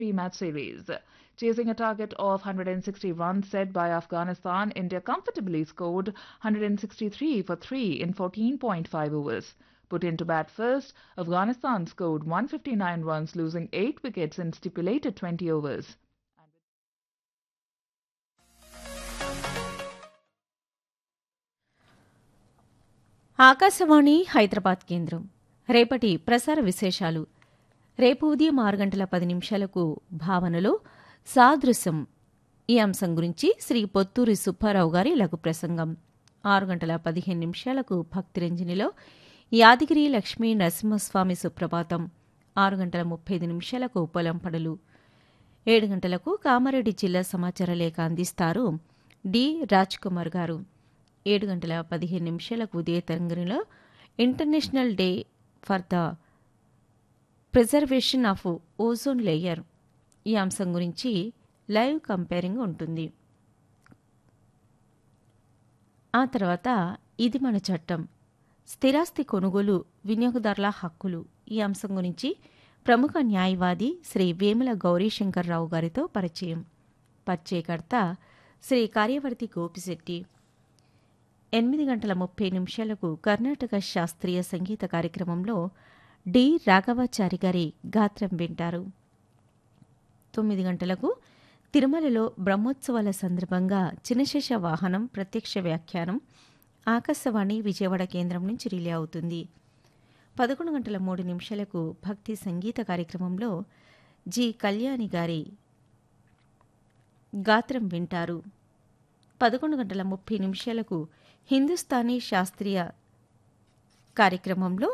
three-match series. Chasing a target of 160 runs set by Afghanistan, India comfortably scored 163 for 3 in 14.5 overs. Put into bat first, Afghanistan scored 159 runs, losing 8 wickets in stipulated 20 overs. Akashvani Hyderabad కేంద్రం రేపటి ప్రసార విశేషాలు రేపు ఉదయం ఆరు గంటల పది నిమిషాలకు భావనలో సాదృశ్యం ఈ అంశం గురించి శ్రీ పొత్తూరి సుబ్బారావు గారి లఘు ప్రసంగం ఆరు గంటల పదిహేను నిమిషాలకు భక్తిరంజనిలో యాదగిరి లక్ష్మీ నరసింహస్వామి సుప్రభాతం ఆరు గంటల ముప్పై ఐదు నిమిషాలకు పొలం పడలు ఏడు గంటలకు కామారెడ్డి జిల్లా సమాచార లేఖ అందిస్తారు డి రాజ్ కుమార్ గారు ఏడు గంటల పదిహేను నిమిషాలకు ఉదయ తరంగంలో international day for the preservation of ozone layer ఈ అంశం గురించి లైవ్ కంపేరింగ్ ఉంటుంది ఆ తర్వాత ఇది మన చట్టం స్థిరాస్తి కొనుగోలు వినియోగదారుల హక్కులు ఈ అంశం గురించి ప్రముఖ న్యాయవాది శ్రీ వేముల గౌరీశంకర్రావు గారితో పరిచయం పరిచయకర్త శ్రీ కార్యవర్తి గోపిశెట్టి ఎనిమిది గంటల ముప్పై నిమిషాలకు కర్ణాటక శాస్త్రీయ సంగీత కార్యక్రమంలో డి రాఘవాచారి గారి గాత్రం వింటారు తొమ్మిది గంటలకు తిరుమలలో బ్రహ్మోత్సవాల సందర్భంగా చినశేష వాహనం ప్రత్యక్ష వ్యాఖ్యానం ఆకాశవాణి విజయవాడ కేంద్రం నుంచి రిలే అవుతుంది పదకొండు గంటల మూడు నిమిషాలకు భక్తి సంగీత కార్యక్రమంలో జి కళ్యాణి గారి గాత్రం వింటారు పదకొండు గంటల ముప్పై నిమిషాలకు హిందుస్థానీ శాస్త్రీయ కార్యక్రమంలో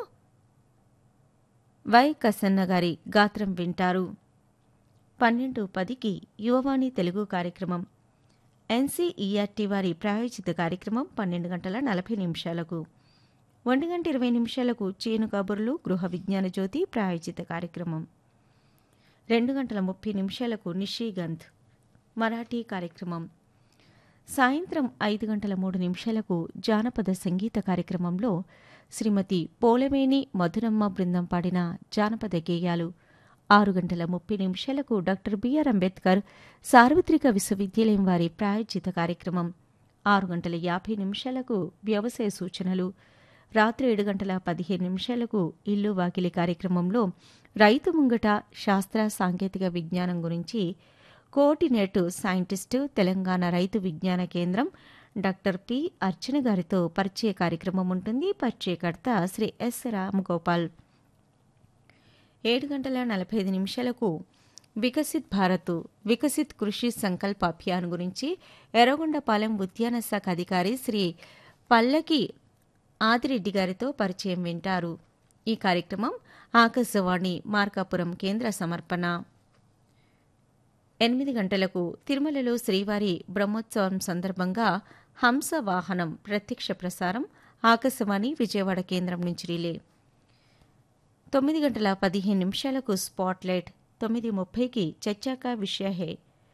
వై కసన్న గారి గాత్రం వింటారు పన్నెండు పదికి యువవాణి తెలుగు కార్యక్రమం ఎన్సీఈఆర్టీ వారి ప్రాయోజిత కార్యక్రమం పన్నెండు గంటల నలభై నిమిషాలకు ఒంటి గంట ఇరవై నిమిషాలకు చేను కబుర్లు గృహ విజ్ఞాన జ్యోతి ప్రాయోజిత కార్యక్రమం రెండు గంటల ముప్పై నిమిషాలకు నిషీగంధ్ మరాఠీ కార్యక్రమం సాయంత్రం ఐదు గంటల మూడు నిమిషాలకు జానపద సంగీత కార్యక్రమంలో శ్రీమతి పోలవేణి మధురమ్మ బృందం పాడిన జానపద గేయాలు ఆరు గంటల ముప్పై నిమిషాలకు డాక్టర్ బిఆర్ అంబేద్కర్ సార్వత్రిక విశ్వవిద్యాలయం వారి ప్రాయోజిత కార్యక్రమం ఆరు గంటల యాభై నిమిషాలకు వ్యవసాయ సూచనలు రాత్రి ఏడు గంటల పదిహేను నిమిషాలకు ఇల్లు వాకిలి కార్యక్రమంలో రైతు ముంగట శాస్త్ర సాంకేతిక విజ్ఞానం గురించి కోఆర్డినేటు సైంటిస్టు తెలంగాణ రైతు విజ్ఞాన కేంద్రం డాక్టర్ పి అర్చన గారితో పరిచయ కార్యక్రమం ఉంటుంది పరిచయకర్త శ్రీ ఎస్ రామగోపాల్ ఏడు గంటల నలభై ఐదు నిమిషాలకు వికసిత్ భారత్ వికసిత్ కృషి సంకల్ప అభియాన్ గురించి ఎర్రగొండపాలెం ఉద్యాన శాఖ అధికారి శ్రీ పల్లకి ఆదిరెడ్డి గారితో పరిచయం వింటారు ఈ కార్యక్రమం ఆకాశవాణి మార్కాపురం కేంద్ర సమర్పణ ఎనిమిది గంటలకు తిరుమలలో శ్రీవారి బ్రహ్మోత్సవం సందర్భంగా హంస వాహనం ప్రత్యక్ష ప్రసారం ఆకాశవాణి విజయవాడ కేంద్రం నుంచి రిలే తొమ్మిది గంటల పదిహేను నిమిషాలకు స్పాట్లైట్ తొమ్మిది ముప్పైకి చచ్చాక విషయహే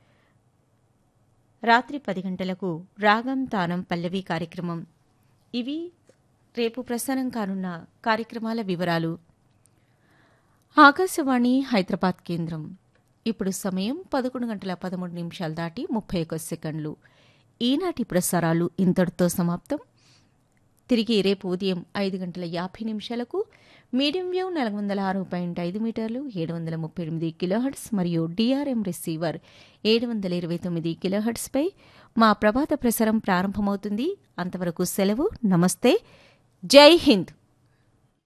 రాత్రి పది గంటలకు రాగం తానం పల్లవి కార్యక్రమం ఇవి రేపు ప్రసారం కానున్న కార్యక్రమాల వివరాలు ఆకాశవాణి హైదరాబాద్ కేంద్రం ఇప్పుడు సమయం పదకొండు గంటల పదమూడు నిమిషాలు దాటి ముప్పై ఒక్క సెకండ్లు ఈనాటి ప్రసారాలు ఇంతటితో సమాప్తం తిరిగి రేపు ఉదయం ఐదు గంటల యాభై నిమిషాలకు మీడియం వేవ్ నాలుగు వందల ఆరు పాయింట్ ఐదు మీటర్లు ఏడు వందల ముప్పై ఎనిమిది కిలోహర్ట్స్ మరియు డిఆర్ఎం రిసీవర్ ఏడు వందల ఇరవై తొమ్మిది కిలోహర్ట్స్పై మా ప్రభాత ప్రసారం ప్రారంభమవుతుంది అంతవరకు సెలవు నమస్తే జై హింద్